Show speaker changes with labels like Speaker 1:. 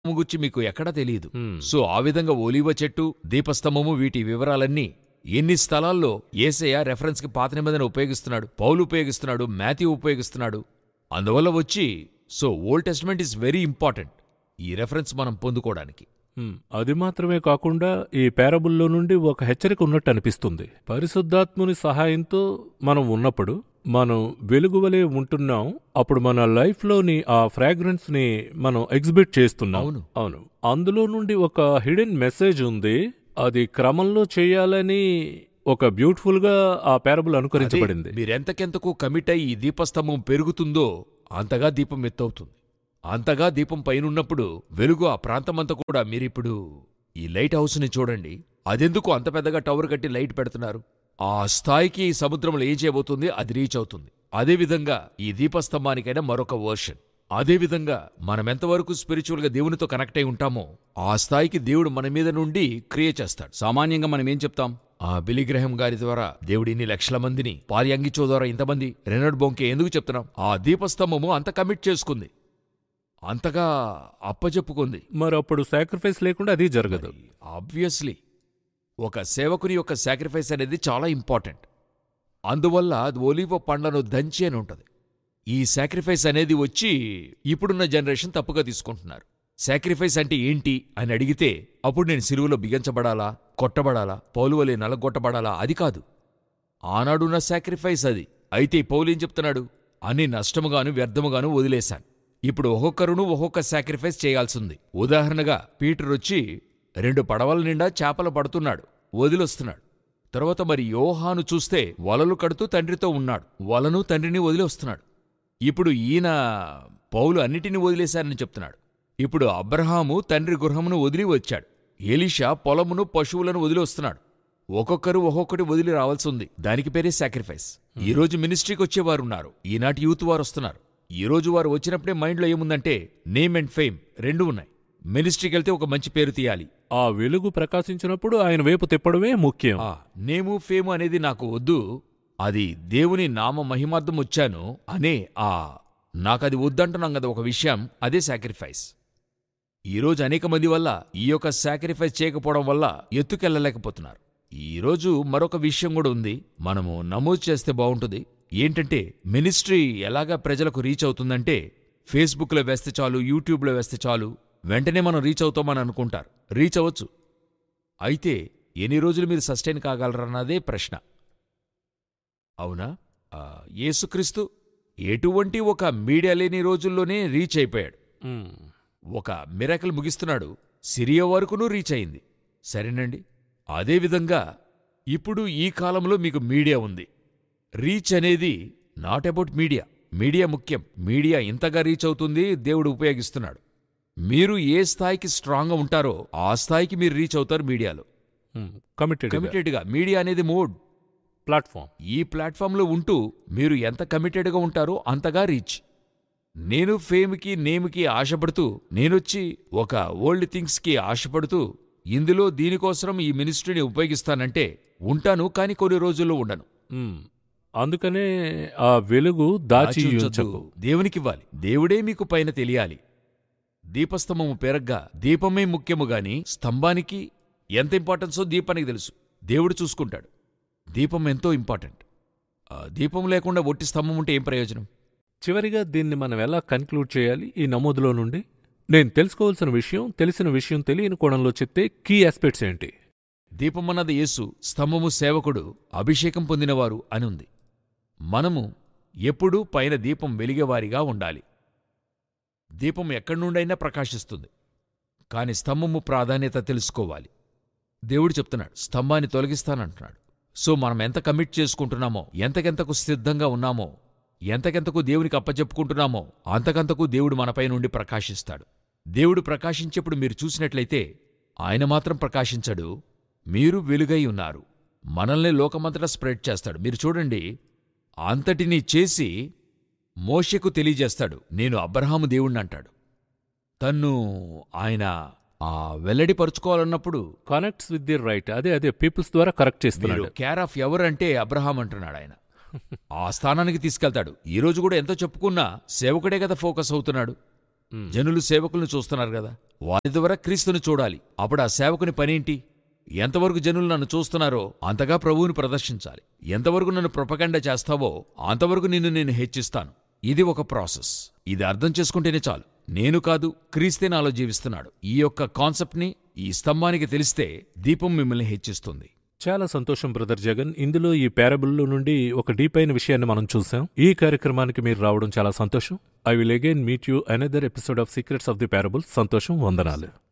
Speaker 1: గురించి మీకు ఎక్కడా తెలియదు
Speaker 2: హ్మ్.
Speaker 1: సో ఆ విధంగా ఒలీవ చెట్టు దీపస్తంభము వీటి వివరాలన్నీ ఎన్ని స్థలాల్లో ఏసయ్య రెఫరెన్స్కి పాత నిబంధన ఉపయోగిస్తున్నాడు పౌలు ఉపయోగిస్తున్నాడు మాథ్యూ ఉపయోగిస్తున్నాడు అందువల్ల వచ్చి so old testament is very important ఈ రెఫరెన్స్ మనం పొందుకోవడానికి
Speaker 2: హ్మ్. అది మాత్రమే కాకుండా ఈ పేరబుల్లో నుండి ఒక హెచ్చరిక ఉన్నట్టు అనిపిస్తుంది పరిశుద్ధాత్ముని సహాయంతో మనం ఉన్నప్పుడు మనం వెలుగువలే ఉంటున్నాం అప్పుడు మన లైఫ్లోని ఆ ఫ్రాగ్రెన్స్ ని మనం ఎగ్జిబిట్ చేస్తున్నాం
Speaker 1: అవును.
Speaker 2: అవును అందులో నుండి ఒక హిడెన్ మెసేజ్ ఉంది అది క్రమంలో చేయాలని ఒక బ్యూటిఫుల్ గా ఆ పేరబుల్ అనుకరించబడింది
Speaker 1: అదే, మీరెంతకెంతకు కమిట్ అయి ఈ దీపస్తంభం పెరుగుతుందో అంతగా దీపం ఎత్తవుతుంది అంతగా దీపం పైనున్నప్పుడు వెలుగు ఆ ప్రాంతమంతా కూడా మీరిప్పుడు ఈ లైట్ హౌస్ని చూడండి అదెందుకు అంత పెద్దగా టవర్ కట్టి లైట్ పెడుతున్నారు ఆ స్థాయికి ఈ సముద్రంలో ఏం చేయబోతుంది అది రీచ్ అవుతుంది అదేవిధంగా ఈ దీపస్తంభానికైనా మరొక వర్షన్ అదేవిధంగా మనమెంతవరకు స్పిరిచువల్గా దేవునితో కనెక్ట్ అయి ఉంటామో ఆ స్థాయికి దేవుడు మన మీద నుండి క్రియ చేస్తాడు
Speaker 3: సామాన్యంగా మనం ఏం చెప్తాం
Speaker 1: ఆ బిలిగ్రహం గారి ద్వారా దేవుడు ఇన్ని లక్షల మందిని పార్యాంగిచో ద్వారా ఇంతమంది రెనడ్ బొంకే ఎందుకు చెప్తున్నాం ఆ దీపస్తంభము అంత కమిట్ చేసుకుంది అంతగా అప్పచెప్పుకుంది
Speaker 2: మరి అప్పుడు సాక్రిఫైస్ లేకుండా అది జరగదు
Speaker 1: ఆబ్వియస్లీ ఒక సేవకుని యొక్క సాక్రిఫైస్ అనేది చాలా ఇంపార్టెంట్ అందువల్ల అది ఒలివ పండ్లను దంచి అని ఉంటుంది ఈ సాక్రిఫైస్ అనేది వచ్చి ఇప్పుడున్న జనరేషన్ తప్పుగా తీసుకుంటున్నారు సాక్రిఫైస్ అంటే ఏంటి అని అడిగితే అప్పుడు నేను సిలువలో బిగించబడాలా కొట్టబడాలా పౌలువలే నలగొట్టబడాలా అది కాదు ఆనాడున్న సాక్రిఫైస్ అది అయితే ఈ పౌలు ఏం చెప్తున్నాడు అన్ని నష్టముగాను వ్యర్థముగాను వదిలేశాను ఇప్పుడు ఒక్కొక్కరును ఒక్కొక్క సాక్రిఫైస్ చేయాల్సింది ఉదాహరణగా పీటర్ వచ్చి రెండు పడవల నిండా చేపలు పడుతున్నాడు వదిలొస్తున్నాడు తర్వాత మరి యోహాను చూస్తే వలలు కడుతూ తండ్రితో ఉన్నాడు వలను తండ్రిని వదిలి వస్తున్నాడు ఇప్పుడు ఈయన పౌలు అన్నిటినీ వదిలేశారని చెప్తున్నాడు ఇప్పుడు అబ్రహాము తండ్రి గృహమును వదిలి వచ్చాడు ఎలీషా పొలమును పశువులను వదిలి వస్తున్నాడు ఒక్కొక్కరు ఒక్కొక్కటి వదిలి రావాల్సి ఉంది దానికి పేరే సాక్రిఫైస్ ఈ రోజు మినిస్ట్రీకి వచ్చేవారున్నారు ఈనాటి యూత్ వారు వస్తున్నారు ఈ రోజు వారు వచ్చినప్పుడే మైండ్లో ఏముందంటే నేమ్ అండ్ ఫేమ్ రెండు ఉన్నాయి మినిస్ట్రీకి వెళ్తే ఒక మంచి పేరు తీయాలి
Speaker 2: ఆ వెలుగు ప్రకాశించినప్పుడు ఆయన వైపు తిప్పడమే ముఖ్యం
Speaker 1: ఆ నేము ఫేము అనేది నాకు వద్దు అది దేవుని నామ మహిమార్థం వచ్చాను అనే ఆ నాకది వద్దంటున్నాం కదా ఒక విషయం అదే సాక్రిఫైస్ ఈరోజు అనేక మంది వల్ల ఈ యొక్క సాక్రిఫైస్ చేయకపోవడం వల్ల ఎత్తుకెళ్ళలేకపోతున్నారు ఈరోజు మరొక విషయం కూడా ఉంది మనము నమోదు చేస్తే బాగుంటుంది ఏంటంటే మినిస్ట్రీ ఎలాగా ప్రజలకు రీచ్ అవుతుందంటే ఫేస్బుక్లో వేస్తే చాలు యూట్యూబ్లో వేస్తే చాలు వెంటనే మనం రీచ్ అవుతామని అనుకుంటారు రీచ్ అవ్వచ్చు అయితే ఎన్ని రోజులు మీరు సస్టైన్ కాగలరన్నదే ప్రశ్న అవునా ఆ, యేసుక్రీస్తు ఎటువంటి ఒక మీడియా లేని రోజుల్లోనే రీచ్ అయిపోయాడు
Speaker 2: మ్మ్.
Speaker 1: ఒక మిరాకిల్ ముగిస్తున్నాడు సిరియా వరకునూ రీచ్ అయింది సరేనండి అదేవిధంగా ఇప్పుడు ఈ కాలంలో మీకు మీడియా ఉంది రీచ్ అనేది నాట్ అబౌట్ మీడియా మీడియా ముఖ్యం మీడియా ఇంతగా రీచ్ అవుతుంది దేవుడు ఉపయోగిస్తున్నాడు మీరు ఏ స్థాయికి స్ట్రాంగ్గా ఉంటారో ఆ స్థాయికి మీరు రీచ్ అవుతారు మీడియాలో
Speaker 2: మ్మ్. కమిటెడ్
Speaker 1: కమిటెడ్గా మీడియా అనేది మోడ్
Speaker 2: ప్లాట్ఫామ్
Speaker 1: ఈ ప్లాట్ఫామ్లో ఉంటూ మీరు ఎంత కమిటెడ్గా ఉంటారో అంతగా రీచ్ నేను ఫేమ్కి నేమ్కి ఆశపడుతూ నేనొచ్చి ఒక ఓల్డ్ థింగ్స్కి ఆశపడుతూ ఇందులో దీనికోసం ఈ మినిస్ట్రీని ఉపయోగిస్తానంటే ఉంటాను కానీ కొన్ని రోజుల్లో ఉండను
Speaker 2: మ్మ్. అందుకనే ఆ వెలుగు దాచి
Speaker 1: ఉంచొద్దు.
Speaker 2: ఉంచకు
Speaker 1: దేవునికివ్వాలి దేవుడే మీకు పైన తెలియాలి దీపస్తంభము పెరగ్గా దీపమే ముఖ్యము గాని స్తంభానికి ఎంత ఇంపార్టెన్సో దీపానికి తెలుసు దేవుడు చూసుకుంటాడు దీపం ఎంతో ఇంపార్టెంట్ ఆ దీపం లేకుండా ఒట్టి స్తంభం ఉంటే ఏం ప్రయోజనం
Speaker 2: చివరిగా దీన్ని మనం ఎలా కన్క్లూడ్ చేయాలి ఈ నమోదులో నుండి నేను తెలుసుకోవాల్సిన విషయం తెలిసిన విషయం తెలియని కోణంలో చెప్తే కీ ఆస్పెక్ట్స్ ఏంటి
Speaker 1: దీపమన్నది యేసు స్తంభము సేవకుడు అభిషేకం పొందినవారు అని ఉంది మనము ఎప్పుడూ పైన దీపం వెలిగేవారిగా ఉండాలి దీపం ఎక్కడి నుండైనా ప్రకాశిస్తుంది కాని స్తంభము ప్రాధాన్యత తెలుసుకోవాలి దేవుడు చెప్తున్నాడు స్తంభాన్ని తొలగిస్తానంటున్నాడు సో మనం ఎంత కమిట్ చేసుకుంటున్నామో ఎంతకెంతకు సిద్ధంగా ఉన్నామో ఎంతకెంతకు దేవునికి అప్పచెప్పుకుంటున్నామో అంతకంతకు దేవుడు మనపై నుండి ప్రకాశిస్తాడు దేవుడు ప్రకాశించేప్పుడు మీరు చూసినట్లయితే ఆయన మాత్రం ప్రకాశించడు మీరు వెలుగై ఉన్నారు మనల్ని లోకమంతటా స్ప్రెడ్ చేస్తాడు మీరు చూడండి అంతటినీ చేసి మోషకు తెలియజేస్తాడు నేను అబ్రహాము దేవుణ్ణి అంటాడు తన్ను ఆయన ఆ వెల్లడిపరుచుకోవాలన్నప్పుడు
Speaker 2: కనెక్ట్స్ విత్ ది రైట్ అదే అదే పీపుల్స్ ద్వారా కరెక్ట్
Speaker 1: మీరు
Speaker 2: చేస్తున్నాడు
Speaker 1: కేర్ ఆఫ్ ఎవరు అంటే అబ్రహాం అంటున్నాడు ఆయన ఆ స్థానానికి తీసుకెళ్తాడు ఈ రోజు కూడా ఎంతో చెప్పుకున్నా సేవకుడే కదా ఫోకస్ అవుతున్నాడు జనులు సేవకులను చూస్తున్నారు కదా వారి ద్వారా క్రీస్తుని చూడాలి అప్పుడు ఆ సేవకుని పనేంటి ఎంతవరకు జనులు నన్ను చూస్తున్నారో అంతగా ప్రభువుని ప్రదర్శించాలి ఎంతవరకు నన్ను ప్రొపగండ చేస్తావో అంతవరకు నిన్ను నేను హెచ్చిస్తాను ఇది ఒక ప్రాసెస్ ఇది అర్థం చేసుకుంటేనే చాలు నేను కాదు క్రీస్తే నాలో జీవిస్తున్నాడు ఈ యొక్క కాన్సెప్ట్ని ఈ స్తంభానికి తెలిస్తే దీపం మిమ్మల్ని హెచ్చిస్తుంది
Speaker 2: చాలా సంతోషం బ్రదర్ జగన్ ఇందులో ఈ పారబుల్లో నుండి ఒక డీప్ అయిన విషయాన్ని మనం చూసాం ఈ కార్యక్రమానికి మీరు రావడం చాలా సంతోషం I will again meet you another episode of secrets of the parable సంతోషం వందనాలు